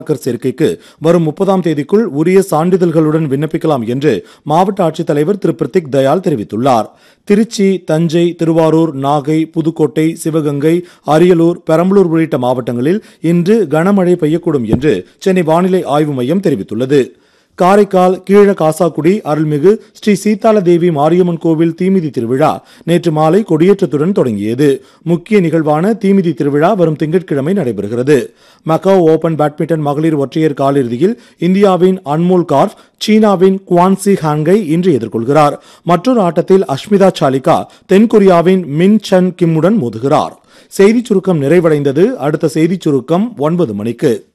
மாணாக்கர் சேர்க்கைக்கு வரும் முப்பதாம் தேதிக்குள் உரிய சான்றிதழ்களுடன் விண்ணப்பிக்கலாம் என்று மாவட்ட ஆட்சித்தலைவர் திரு பிரத்திக் தயாள் தெரிவித்துள்ளார் திருச்சி தஞ்சை திருவாரூர் நாகை புதுக்கோட்டை சிவகங்கை அரியலூர் பெரம்பலூர் உள்ளிட்ட மாவட்டங்களில் இன்று கனமழை பெய்யக்கூடும் என்று சென்னை வானிலை ஆய்வு மையம் தெரிவித்துள்ளது காரைக்கால் கீழ காசாக்குடி அருள்மிகு ஸ்ரீ சீதால தேவி மாரியம்மன் கோவில் தீமிதி திருவிழா நேற்று மாலை கொடியேற்றத்துடன் தொடங்கியது முக்கிய நிகழ்வான தீமிதி திருவிழா வரும் திங்கட்கிழமை நடைபெறுகிறது மக்காவ் ஓபன் பேட்மிண்டன் மகளிர் ஒற்றையர் காலிறுதியில் இந்தியாவின் அன்மோல் கார்ப் சீனாவின் குவான்சி ஹாங்கை இன்று எதிர்கொள்கிறார் மற்றொரு ஆட்டத்தில் அஷ்மிதா சாலிகா தென்கொரியாவின் மின் சன் கிம்முடன் மோதுகிறார் செய்திச் சுருக்கம் நிறைவடைந்தது அடுத்த செய்திச் சுருக்கம் ஒன்பது மணிக்கு